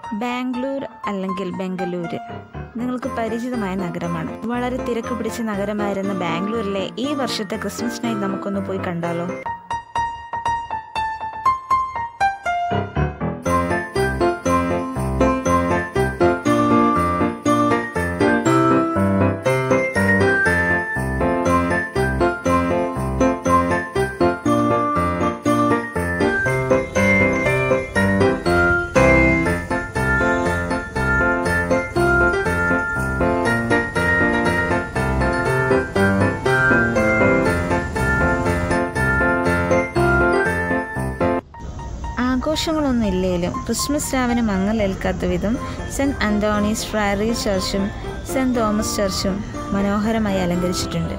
ബാംഗ്ലൂർ അല്ലെങ്കിൽ ബംഗളൂര് നിങ്ങൾക്ക് പരിചിതമായ നഗരമാണ് വളരെ തിരക്ക് പിടിച്ച നഗരമായിരുന്ന ബാംഗ്ലൂരിലെ ഈ വർഷത്തെ ക്രിസ്മസ് നൈറ്റ് നമുക്കൊന്ന് പോയി കണ്ടാലോ ആഘോഷങ്ങളൊന്നും ഇല്ലേലും ക്രിസ്മസ് രാവിന് മങ്ങലേൽക്കാത്ത വിധം സെൻറ് അന്തോണീസ് ഫ്രയറി ചർച്ചും സെൻറ് തോമസ് ചർച്ചും മനോഹരമായി അലങ്കരിച്ചിട്ടുണ്ട്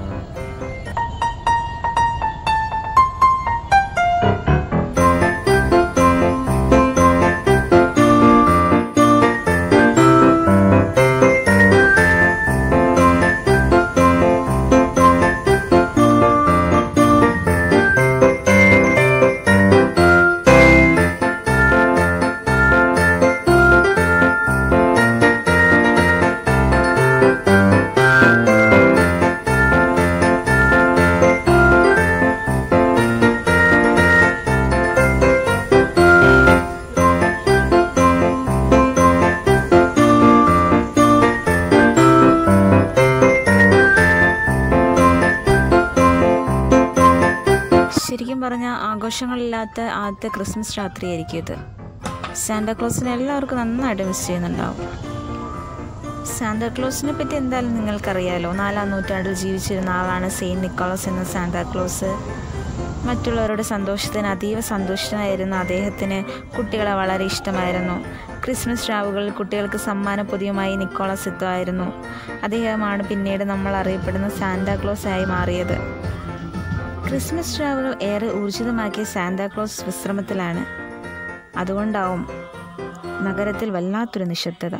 ശരിക്കും പറഞ്ഞാൽ ആഘോഷങ്ങളില്ലാത്ത ആദ്യത്തെ ക്രിസ്മസ് രാത്രിയായിരിക്കും ഇത് സാന്താക്ലോസിനെ എല്ലാവർക്കും നന്നായിട്ട് മിസ് ചെയ്യുന്നുണ്ടാവും സാന്താക്ലോസിനെ പറ്റി എന്തായാലും നിങ്ങൾക്കറിയാലോ നാലാം നൂറ്റാണ്ടിൽ ജീവിച്ചിരുന്ന ആളാണ് സെയിൻറ്റ് നിക്കോളസ് എന്ന സാന്താക്ലോസ് മറ്റുള്ളവരുടെ സന്തോഷത്തിന് അതീവ സന്തുഷ്ടനായിരുന്ന അദ്ദേഹത്തിന് കുട്ടികളെ വളരെ ഇഷ്ടമായിരുന്നു ക്രിസ്മസ് രാവുകളിൽ കുട്ടികൾക്ക് സമ്മാന പൊതിയുമായി നിക്കോളസ് എത്തുമായിരുന്നു അദ്ദേഹമാണ് പിന്നീട് നമ്മൾ അറിയപ്പെടുന്ന സാന്താക്ലോസ് ആയി മാറിയത് ക്രിസ്മസ് രാവുകൾ ഏറെ ഊർജിതമാക്കിയ സാന്താക്ലോസ് വിശ്രമത്തിലാണ് അതുകൊണ്ടാവും നഗരത്തിൽ വല്ലാത്തൊരു നിശബ്ദത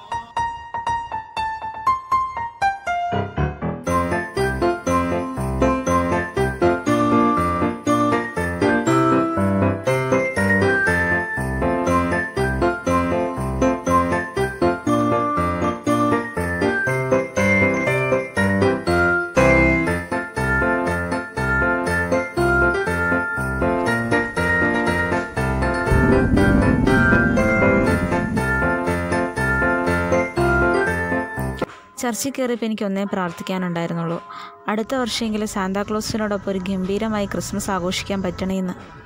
ചർച്ചിൽ കയറിയപ്പോൾ എനിക്ക് ഒന്നേ പ്രാർത്ഥിക്കാനുണ്ടായിരുന്നുള്ളൂ അടുത്ത വർഷമെങ്കിലും സാന്താക്ലോസിനോടൊപ്പം ഒരു ഗംഭീരമായി ക്രിസ്മസ് ആഘോഷിക്കാൻ പറ്റണേന്ന്